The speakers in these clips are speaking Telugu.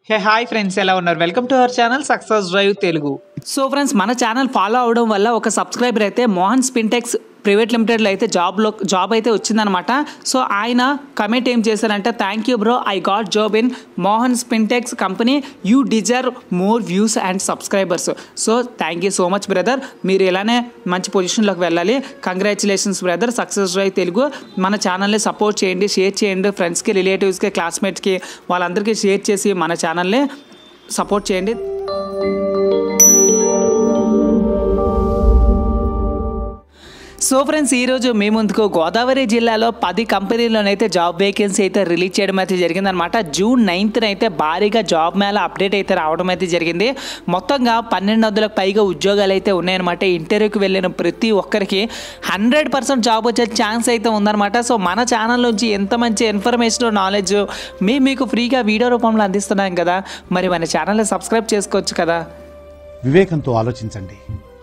హే హాయ్ ఫ్రెండ్స్ ఎలా ఉన్నారు welcome to our channel success drive Telugu so friends మన ఛానల్ ఫాలో అవడం వల్ల ఒక సబ్స్క్రైబర్ అయితే మోహన్ స్పిన్టెక్స్ ప్రైవేట్ లిమిటెడ్లో అయితే జాబ్లో జాబ్ అయితే వచ్చిందనమాట సో ఆయన కమెంట్ ఏం చేశారంటే thank you bro I got job in Mohan Spintex company you deserve more views and subscribers so thank you so much brother మీరు ఇలానే మంచి పొజిషన్లోకి వెళ్ళాలి congratulations brother success drive Telugu మన ఛానల్ని సపోర్ట్ చేయండి షేర్ చేయండి ఫ్రెండ్స్కి రిలేటివ్స్కి క్లాస్మేట్స్కి వాళ్ళందరికీ షేర్ చేసి మన ఛానల్ని సపోర్ట్ చేయండి సో ఫ్రెండ్స్ ఈరోజు మీ ముందుకు గోదావరి జిల్లాలో పది కంపెనీలోనైతే జాబ్ వేకెన్సీ అయితే రిలీజ్ చేయడం అయితే జరిగిందనమాట జూన్ నైన్త్న అయితే భారీగా జాబ్ మేళ అప్డేట్ అయితే రావడం అయితే జరిగింది మొత్తంగా పన్నెండు వందలకు పైగా ఉద్యోగాలు అయితే ఉన్నాయన్నమాట ఇంటర్వ్యూకి వెళ్ళిన ప్రతి ఒక్కరికి హండ్రెడ్ పర్సెంట్ జాబ్ వచ్చే ఛాన్స్ అయితే ఉందన్నమాట సో మన ఛానల్ నుంచి ఎంత మంచి ఇన్ఫర్మేషన్ నాలెడ్జ్ మేము మీకు ఫ్రీగా వీడియో రూపంలో అందిస్తున్నాం కదా మరి మన ఛానల్ని సబ్స్క్రైబ్ చేసుకోవచ్చు కదా వివేకంతో ఆలోచించండి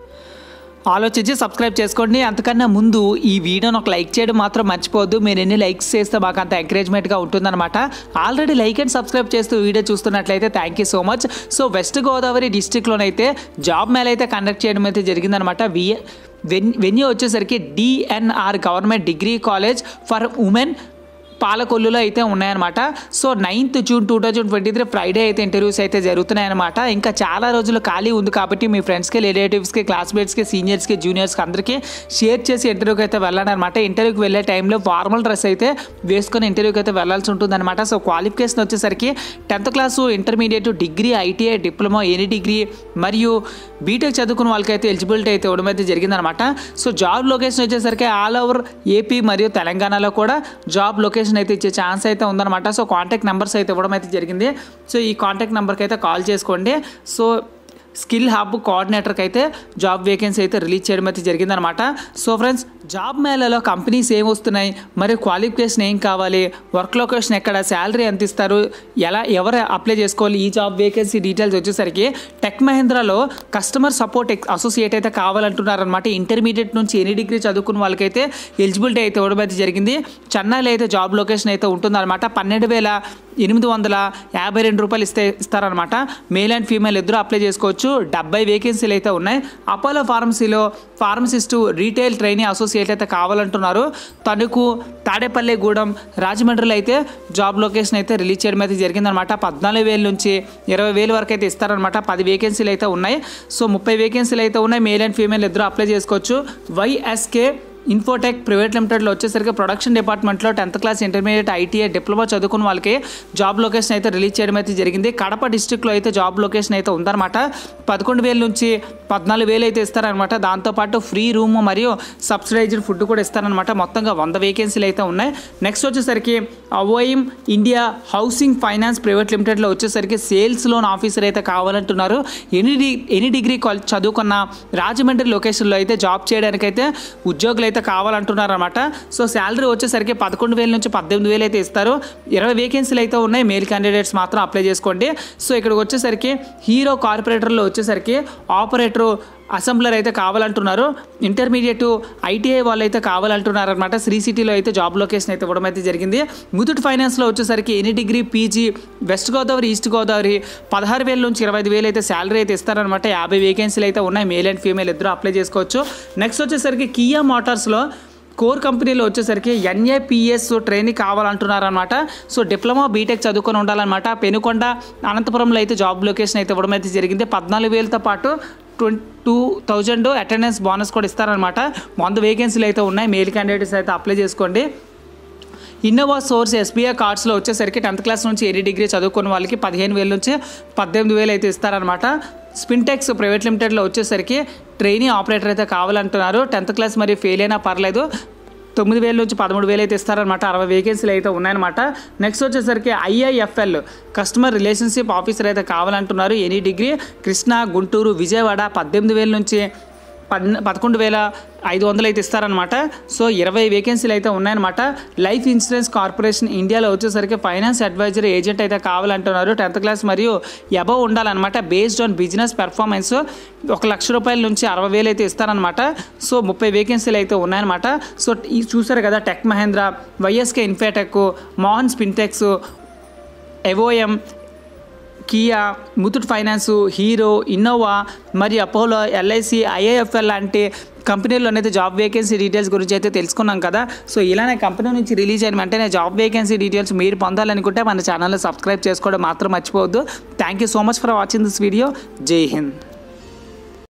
ఆలోచించి సబ్స్క్రైబ్ చేసుకోండి అంతకన్నా ముందు ఈ వీడియోని ఒక లైక్ చేయడం మాత్రం మర్చిపోవద్దు మీరు ఎన్ని లైక్స్ చేస్తే మాకు అంత ఎంకరేజ్మెంట్గా ఉంటుందన్నమాట ఆల్రెడీ లైక్ అండ్ సబ్స్క్రైబ్ చేస్తూ వీడియో చూస్తున్నట్లయితే thank you so much so west Godavari డిస్టిక్లోనైతే జాబ్ మేళ అయితే కండక్ట్ చేయడం అయితే జరిగిందనమాట విఏ వెన్ వెన్యూ వచ్చేసరికి DNR government degree college for women పాలకొల్లులో అయితే ఉన్నాయన్నమాట so ninth June two thousand twenty three Friday అయితే ఇంటర్వ్యూస్ అయితే జరుగుతున్నాయన్నమాట ఇంకా చాలా రోజులు ఖాళీ ఉంది కాబట్టి మీ ఫ్రెండ్స్కి రిలేటివ్స్కి క్లాస్మేట్స్కి సీనియర్స్కి జూనియర్స్కి అందరికీ షేర్ చేసి ఇంటర్వ్యూకి అయితే వెళ్ళండి అనమాట ఇంటర్వ్యూకి వెళ్ళే టైంలో ఫార్మల్ డ్రెస్ అయితే వేసుకొని ఇంటర్వ్యూకి అయితే వెళ్ళాల్సి ఉంటుందన్నమాట సో క్వాలిఫికేషన్ వచ్చేసరికి tenth class intermediate degree ITI diploma any degree మరియు బీటెక్ చదువుకున్న వాళ్ళకైతే ఎలిజిబిలిటీ అయితే ఇవ్వడం అయితే జరిగిందనమాట సో జాబ్ లొకేషన్ వచ్చేసరికి ఆల్ ఓవర్ ఏపీ మరియు తెలంగాణలో కూడా జాబ్ లొకేషన్ అయితే ఇచ్చే ఛాన్స్ అయితే ఉందన్నమాట సో కాంటాక్ట్ నెంబర్స్ అయితే ఇవ్వడం అయితే జరిగింది సో ఈ కాంటాక్ట్ నెంబర్కి అయితే కాల్ చేసుకోండి సో స్కిల్ హబ్ కోఆర్డినేటర్కి అయితే జాబ్ వేకెన్సీ అయితే రిలీజ్ చేయడం అయితే జరిగిందనమాట సో ఫ్రెండ్స్ జాబ్ మేళలో కంపెనీస్ ఏం వస్తున్నాయి మరి క్వాలిఫికేషన్ ఏం కావాలి వర్క్ లొకేషన్ ఎక్కడ శాలరీ ఎంత ఇస్తారు ఎలా ఎవరు అప్లై చేసుకోవాలి ఈ జాబ్ వేకెన్సీ డీటెయిల్స్ వచ్చేసరికి టెక్ మహేంద్రలో కస్టమర్ సపోర్ట్ అసోసియేట్ అయితే కావాలంటున్నారనమాట ఇంటర్మీడియట్ నుంచి ఎనీ డిగ్రీ చదువుకున్న వాళ్ళకైతే ఎలిజిబిలిటీ అయితే ఇవ్వడం అయితే జరిగింది చెన్నైలో అయితే జాబ్ లొకేషన్ అయితే ఉంటుందన్నమాట పన్నెండు వేల ఎనిమిది వందల యాభై రెండు రూపాయలు ఇస్తే ఇస్తారనమాట మేల్ అండ్ ఫీమేల్ ఇద్దరు అప్లై చేసుకోవచ్చు డెబ్బై వేకెన్సీలు అయితే ఉన్నాయి అపోలో ఫార్మసీలో ఫార్మసిస్టు రీటైల్ ట్రైనింగ్ అసోసియేట్ అయితే కావాలంటున్నారు తణుకు తాడేపల్లిగూడెం రాజమండ్రిలో అయితే జాబ్ లొకేషన్ అయితే రిలీజ్ చేయడం అయితే జరిగిందనమాట పద్నాలుగు వేల నుంచి ఇరవై వేల వరకు అయితే ఇస్తారనమాట పది వేకెన్సీలు అయితే ఉన్నాయి సో ముప్పై వేకెన్సీలు అయితే ఉన్నాయి మేల్ అండ్ ఫీమేల్ ఇద్దరు అప్లై చేసుకోవచ్చు వైఎస్కే ఇన్ఫోటెక్ ప్రైవేట్ లిమిటెడ్లో వచ్చేసరికి ప్రొడక్షన్ డిపార్ట్మెంట్లో tenth class intermediate ITI diploma చదువుకున్న వాళ్ళకి జాబ్ లొకేషన్ అయితే రిలీజ్ చేయడం అయితే జరిగింది కడప డిస్టిక్లో అయితే జాబ్ లొకేషన్ అయితే ఉందన్నమాట పదకొండు వేల నుంచి పద్నాలుగు వేలు అయితే ఇస్తారనమాట దాంతోపాటు ఫ్రీ రూమ్ మరియు సబ్సిడైజ్డ్ ఫుడ్ కూడా ఇస్తారనమాట మొత్తంగా వంద వేకెన్సీలు అయితే ఉన్నాయి నెక్స్ట్ వచ్చేసరికి అవోయిమ్ ఇండియా హౌసింగ్ ఫైనాన్స్ ప్రైవేట్ లిమిటెడ్లో వచ్చేసరికి సేల్స్ లోన్ ఆఫీసర్ అయితే కావాలంటున్నారు ఎనీ డి ఎనీ డిగ్రీ కాల్ చదువుకున్న రాజమండ్రి లొకేషన్లో అయితే జాబ్ చేయడానికైతే ఉద్యోగులు అయితే కావాలంటున్నారు అనమాట సో శాలరీ వచ్చేసరికి పదకొండు వేల నుంచి పద్దెనిమిది వేలు అయితే ఇస్తారు ఇరవై వేకెన్సీలు అయితే ఉన్నాయి మేల్ క్యాండిడేట్స్ మాత్రం అప్లై చేసుకోండి సో ఇక్కడికి వచ్చేసరికి హీరో కార్పొరేటర్లో వచ్చేసరికి ఆపరేటరు అసెంబ్లర్ అయితే కావాలంటున్నారు ఇంటర్మీడియట్ ఐటీఐ వాళ్ళు అయితే కావాలంటున్నారు అనమాట శ్రీ సిటీలో అయితే జాబ్ లొకేషన్ అయితే ఇవ్వడం అయితే జరిగింది ముతుట్ ఫైనాన్స్లో వచ్చేసరికి any degree PG west Godavari east Godavari పదహారు వేల నుంచి ఇరవై ఐదు వేలు అయితే శాలరీ అయితే ఇస్తారనమాట యాభై వేకెన్సీలు అయితే ఉన్నాయి మేల్ అండ్ ఫీమేల్ ఇద్దరు అప్లై చేసుకోవచ్చు నెక్స్ట్ వచ్చేసరికి కియా మోటార్స్లో కోర్ కంపెనీలో వచ్చేసరికి ఎన్ఏపిఎస్ ట్రైనింగ్ కావాలంటున్నారనమాట సో డిప్లొమా బీటెక్ చదువుకొని ఉండాలన్నమాట పెనుకొండ అనంతపురంలో అయితే జాబ్ లొకేషన్ అయితే ఇవ్వడం అయితే జరిగింది పద్నాలుగు వేలతో పాటు twenty two thousand attendance bonus కూడా ఇస్తారనమాట వంద వేకెన్సీలు అయితే ఉన్నాయి మేల్ క్యాండిడేట్స్ అయితే అప్లై చేసుకోండి ఇన్నోవా సోర్స్ ఎస్బీఐ కార్డ్స్లో వచ్చేసరికి టెన్త్ క్లాస్ నుంచి ఎనీ డిగ్రీ చదువుకున్న వాళ్ళకి పదిహేను వేల నుంచి పద్దెనిమిది వేలు అయితే ఇస్తారనమాట స్పిన్టెక్స్ ప్రైవేట్ లిమిటెడ్లో వచ్చేసరికి ట్రైనింగ్ ఆపరేటర్ అయితే కావాలంటున్నారు టెన్త్ క్లాస్ మరి ఫెయిల్ అయినా పర్లేదు తొమ్మిది వేల నుంచి పదమూడు వేలు అయితే ఇస్తారనమాట అరవై వేకెన్సీలు అయితే ఉన్నాయన్నమాట నెక్స్ట్ వచ్చేసరికి ఐఐఎఫ్ఎల్ కస్టమర్ రిలేషన్షిప్ ఆఫీసర్ అయితే కావాలంటున్నారు ఎనీ డిగ్రీ కృష్ణా గుంటూరు విజయవాడ పద్దెనిమిది వేల నుంచి పద్ పదకొండు వేల ఐదు వందలు అయితే ఇస్తారనమాట సో ఇరవై వేకెన్సీలు అయితే ఉన్నాయన్నమాట లైఫ్ ఇన్సూరెన్స్ కార్పొరేషన్ ఇండియాలో వచ్చేసరికి ఫైనాన్స్ అడ్వైజరీ ఏజెంట్ అయితే కావాలంటున్నారు టెన్త్ క్లాస్ మరియు అబవ్ ఉండాలన్నమాట బేస్డ్ ఆన్ బిజినెస్ పెర్ఫార్మెన్స్ ఒక లక్ష రూపాయల నుంచి అరవై వేలు అయితే ఇస్తారనమాట సో ముప్పై వేకెన్సీలు అయితే ఉన్నాయన్నమాట సో ఈ చూసారు కదా tech Mahindra YSK infotech Mohan Spintex ఎవోఎం Kia Muthoot finance Hero Innova మరియు అపోలో ఎల్ఐసి ఐఏఎఫ్ఎల్ లాంటి కంపెనీలోనైతే జాబ్ వేకెన్సీ డీటెయిల్స్ గురించి అయితే తెలుసుకున్నాం కదా సో ఇలానే కంపెనీ నుంచి రిలీజ్ అయిన వెంటనే జాబ్ వేకెన్సీ డీటెయిల్స్ మీరు పొందాలనుకుంటే మన ఛానల్లో సబ్స్క్రైబ్ చేసుకోవడం మాత్రం మర్చిపోవద్దు thank you so much for watching this video జై హింద్